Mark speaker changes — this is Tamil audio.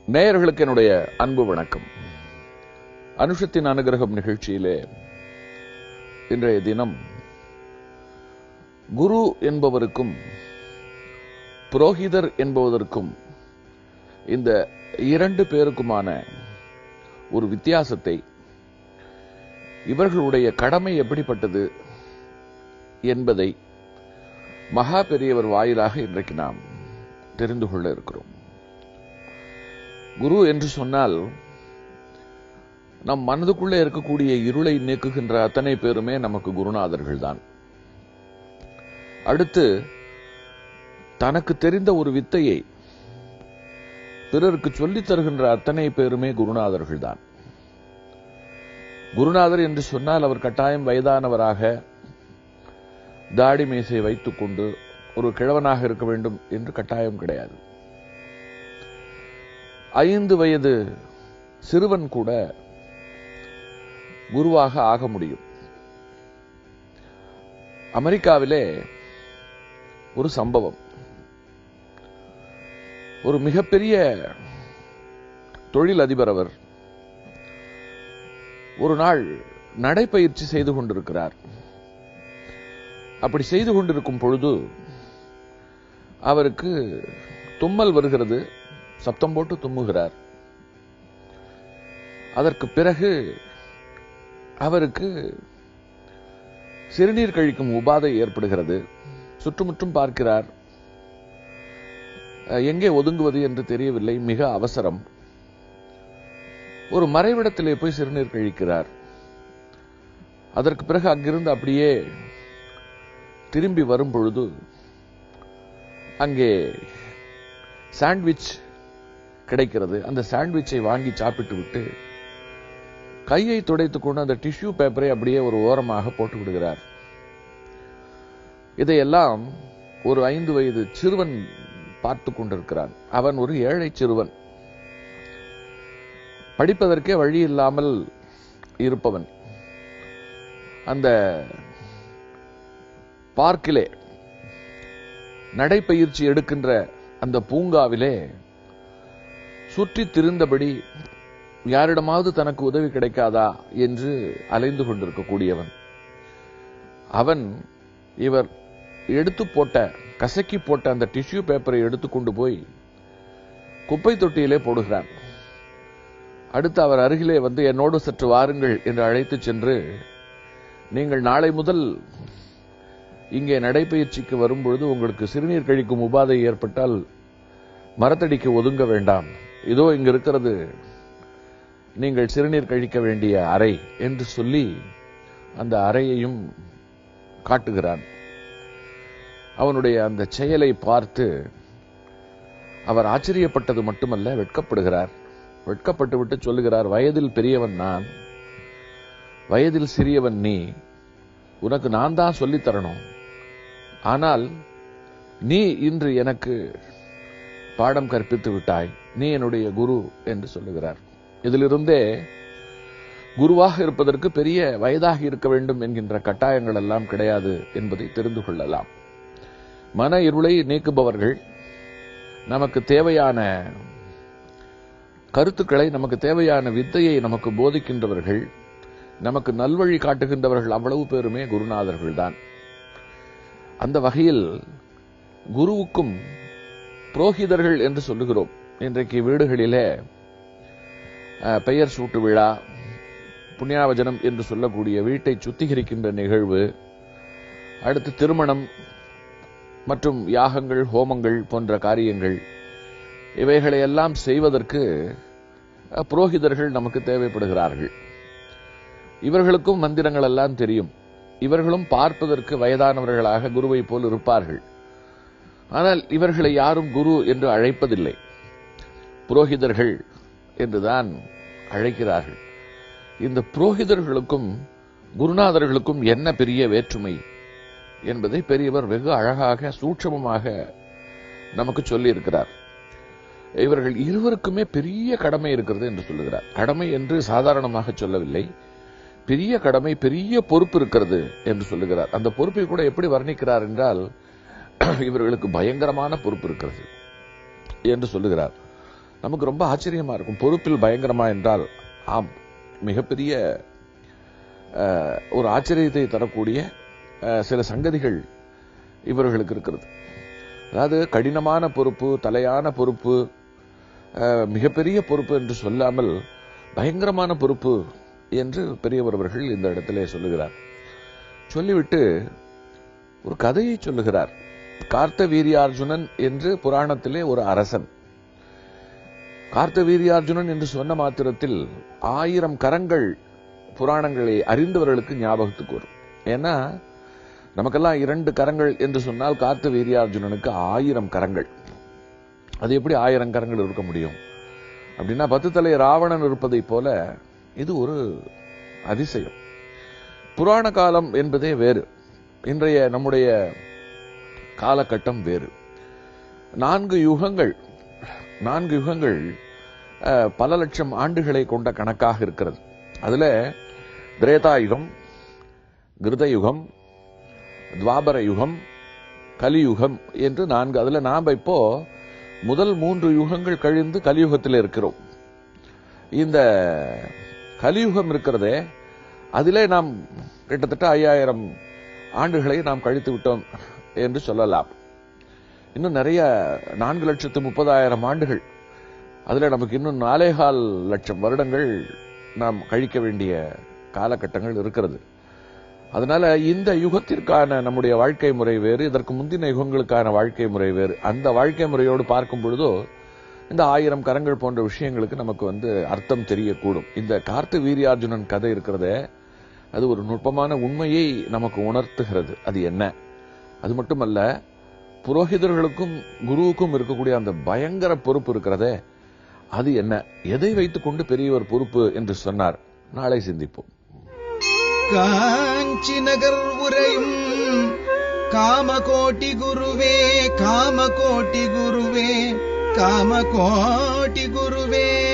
Speaker 1: நேயர்களுக்கு என்னுடைய அன்பு வணக்கம் அனுஷத்தின் அனுகிரகம் நிகழ்ச்சியிலே இன்றைய தினம் குரு என்பவருக்கும் புரோகிதர் என்பவதற்கும் இந்த இரண்டு பேருக்குமான ஒரு வித்தியாசத்தை இவர்களுடைய கடமை எப்படிப்பட்டது என்பதை மகா பெரியவர் வாயிலாக இன்றைக்கு நாம் தெரிந்து கொள்ள இருக்கிறோம் குரு என்று சொன்னால் நம் மனதுக்குள்ளே இருக்கக்கூடிய இருளை நீக்குகின்ற அத்தனை பேருமே நமக்கு குருநாதர்கள் தான் அடுத்து தனக்கு தெரிந்த ஒரு வித்தையை பிறருக்கு சொல்லித் தருகின்ற அத்தனை பேருமே குருநாதர்கள் தான் குருநாதர் என்று சொன்னால் அவர் கட்டாயம் வயதானவராக தாடி மீசை வைத்துக் கொண்டு ஒரு கிழவனாக இருக்க வேண்டும் என்று கட்டாயம் கிடையாது ஐந்து வயது சிறுவன் கூட குருவாக ஆக முடியும் அமெரிக்காவிலே ஒரு சம்பவம் ஒரு மிகப்பெரிய தொழில் அதிபர் அவர் ஒரு நாள் நடைப்பயிற்சி செய்து கொண்டிருக்கிறார் அப்படி செய்து கொண்டிருக்கும் பொழுது அவருக்கு தும்மல் வருகிறது சப்தம் போட்டு தும்முகிறார் அதற்கு பிறகு அவருக்கு சிறுநீர் கழிக்கும் உபாதை ஏற்படுகிறது சுற்றுமுற்றும் பார்க்கிறார் எங்கே ஒதுங்குவது என்று தெரியவில்லை மிக அவசரம் ஒரு மறைவிடத்திலே போய் சிறுநீர் கழிக்கிறார் அதற்கு பிறகு அங்கிருந்து அப்படியே திரும்பி வரும் பொழுது அங்கே சாண்ட்விச் கிடைக்கிறது அந்த சாண்ட்விச்சை வாங்கி சாப்பிட்டு விட்டு கையை துடைத்துக் கொண்டு அந்த டிஷ்யூ பேப்பரை அப்படியே ஒரு ஓரமாக போட்டு விடுகிறார் இதையெல்லாம் ஒரு ஐந்து வயது சிறுவன் பார்த்து கொண்டிருக்கிறான் அவன் ஒரு ஏழை சிறுவன் படிப்பதற்கே வழி இல்லாமல் இருப்பவன் அந்த பார்க்கிலே நடைப்பயிற்சி எடுக்கின்ற அந்த பூங்காவிலே சுற்றி திருந்தபடி யாரிடமாவது தனக்கு உதவி கிடைக்காதா என்று அலைந்து கொண்டிருக்கக்கூடியவன் அவன் இவர் எடுத்து போட்ட கசக்கி போட்ட அந்த டிஷ்யூ பேப்பரை எடுத்துக்கொண்டு போய் குப்பை தொட்டியிலே போடுகிறான் அடுத்து அவர் அருகிலே வந்து என்னோடு சற்று வாருங்கள் என்று அழைத்து சென்று நீங்கள் நாளை முதல் இங்கே நடைபயிற்சிக்கு வரும்பொழுது உங்களுக்கு சிறுநீர் கழிக்கும் உபாதை ஏற்பட்டால் மரத்தடிக்கு ஒதுங்க வேண்டாம் இதோ இங்கு இருக்கிறது நீங்கள் சிறுநீர் கழிக்க வேண்டிய அறை என்று சொல்லி அந்த அறையையும் காட்டுகிறான் அவனுடைய அந்த செயலை பார்த்து அவர் ஆச்சரியப்பட்டது மட்டுமல்ல வெட்கப்படுகிறார் வெட்கப்பட்டு விட்டு சொல்லுகிறார் வயதில் பெரியவன் நான் வயதில் சிறியவன் நீ உனக்கு நான் தான் சொல்லித் தரணும் ஆனால் நீ இன்று எனக்கு பாடம் கற்பித்து விட்டாய் நீ என்னுடைய குரு என்று சொல்லுகிறார் இதிலிருந்தே குருவாக இருப்பதற்கு பெரிய வயதாக இருக்க வேண்டும் என்கின்ற கட்டாயங்கள் எல்லாம் கிடையாது என்பதை தெரிந்து கொள்ளலாம் மன இருளை நீக்குபவர்கள் நமக்கு தேவையான கருத்துக்களை நமக்கு தேவையான வித்தையை நமக்கு போதிக்கின்றவர்கள் நமக்கு நல்வழி காட்டுகின்றவர்கள் அவ்வளவு பேருமே குருநாதர்கள் தான் அந்த வகையில் குருவுக்கும் புரோகிதர்கள் என்று சொல்லுகிறோம் இன்றைக்கு வீடுகளிலே பெயர் சூட்டு விழா புண்ணியாவஜனம் என்று சொல்லக்கூடிய வீட்டை சுத்திகரிக்கின்ற நிகழ்வு அடுத்து திருமணம் மற்றும் யாகங்கள் ஹோமங்கள் போன்ற காரியங்கள் இவைகளை எல்லாம் செய்வதற்கு புரோகிதர்கள் நமக்கு தேவைப்படுகிறார்கள் இவர்களுக்கும் மந்திரங்கள் எல்லாம் தெரியும் இவர்களும் பார்ப்பதற்கு வயதானவர்களாக குருவை போல் இருப்பார்கள் ஆனால் இவர்களை யாரும் குரு என்று அழைப்பதில்லை புரோகிதர்கள் என்றுதான் அழைக்கிறார்கள் இந்த புரோகிதர்களுக்கும் குருநாதர்களுக்கும் என்ன பெரிய வேற்றுமை என்பதை பெரியவர் வெகு அழகாக சூட்சமமாக நமக்கு சொல்லி இருக்கிறார் இவர்கள் இருவருக்குமே பெரிய கடமை இருக்கிறது என்று சொல்லுகிறார் கடமை என்று சாதாரணமாக சொல்லவில்லை பெரிய கடமை பெரிய பொறுப்பு இருக்கிறது என்று சொல்லுகிறார் அந்த பொறுப்பை கூட எப்படி வர்ணிக்கிறார் என்றால் இவர்களுக்கு பயங்கரமான பொறுப்பு இருக்கிறது என்று சொல்லுகிறார் நமக்கு ரொம்ப ஆச்சரியமா இருக்கும் பொறுப்பில் பயங்கரமா என்றால் ஆம் மிகப்பெரிய அஹ், ஒரு ஆச்சரியத்தை தரக்கூடிய அஹ், சில சங்கதிகள் இவர்களுக்கு இருக்கிறது அதாவது கடினமான பொறுப்பு தலையான பொறுப்பு அஹ், மிகப்பெரிய பொறுப்பு என்று சொல்லாமல் பயங்கரமான பொறுப்பு என்று பெரியவர் அவர்கள் இந்த இடத்திலே சொல்லுகிறார் சொல்லிவிட்டு ஒரு கதையை சொல்லுகிறார் கார்த்த வீரியார்ஜுனன் என்று புராணத்திலே ஒரு அரசன் கார்த்த வீரியார்ஜுனன் என்று சொன்ன மாத்திரத்தில் ஆயிரம் கரங்கள் புராணங்களை அறிந்தவர்களுக்கு ஞாபகத்துக்கு வரும் ஏன்னா நமக்கெல்லாம் இரண்டு கரங்கள் என்று சொன்னால் கார்த்த வீரியார்ஜுனனுக்கு ஆயிரம் கரங்கள் அது எப்படி ஆயிரம் கரங்கள் இருக்க முடியும் அப்படின்னா பத்து தலை ராவணன் இருப்பதைப் போல இது ஒரு அதிசயம் புராண காலம் என்பதே வேறு இன்றைய நம்முடைய காலகட்டம் வேறு நான்கு யுகங்கள் நான்கு யுகங்கள் அஹ், பல லட்சம் ஆண்டுகளை கொண்ட கணக்காக இருக்கிறது அதுல திரேதா யுகம் கிருத யுகம் துவாபர யுகம் கலியுகம் என்று நான்கு அதுல நாம இப்போ முதல் மூன்று யுகங்கள் கழிந்து கலியுகத்தில் இருக்கிறோம் இந்த கலியுகம் இருக்கிறதே அதிலே நாம் கிட்டத்தட்ட ஐயாயிரம் ஆண்டுகளை நாம் கழித்து விட்டோம் என்று சொல்லலாம் இன்னும் நிறைய நான்கு லட்சத்து முப்பதாயிரம் ஆண்டுகள் அதுல நமக்கு இன்னும் நாலேகால் லட்சம் வருடங்கள் நாம் கழிக்க வேண்டிய காலகட்டங்கள் இருக்கிறது அதனால இந்த யுகத்திற்கான நம்முடைய வாழ்க்கை முறை வேறு இதற்கு முந்தின யுகங்களுக்கான வாழ்க்கை முறை வேறு அந்த வாழ்க்கை முறையோடு பார்க்கும் பொழுதோ இந்த ஆயிரம் கரங்கள் போன்ற விஷயங்களுக்கு நமக்கு வந்து அர்த்தம் தெரியக்கூடும் இந்த கார்த்த வீரியார்ஜுனன் கதை இருக்கிறதே அது ஒரு நுட்பமான உண்மையை நமக்கு உணர்த்துகிறது அது என்ன அது மட்டுமல்ல புரோகிதர்களுக்கும் குருவுக்கும் இருக்கக்கூடிய அந்த பயங்கர பொறுப்பு இருக்கிறதே அது என்ன எதை வைத்துக்கொண்டு பெரியவர் பொறுப்பு என்று சொன்னார் நாளை சிந்திப்போம்
Speaker 2: காஞ்சி நகர் உரையும் காமகோட்டி குருவே காமகோட்டி குருவே காமகோட்டி குருவே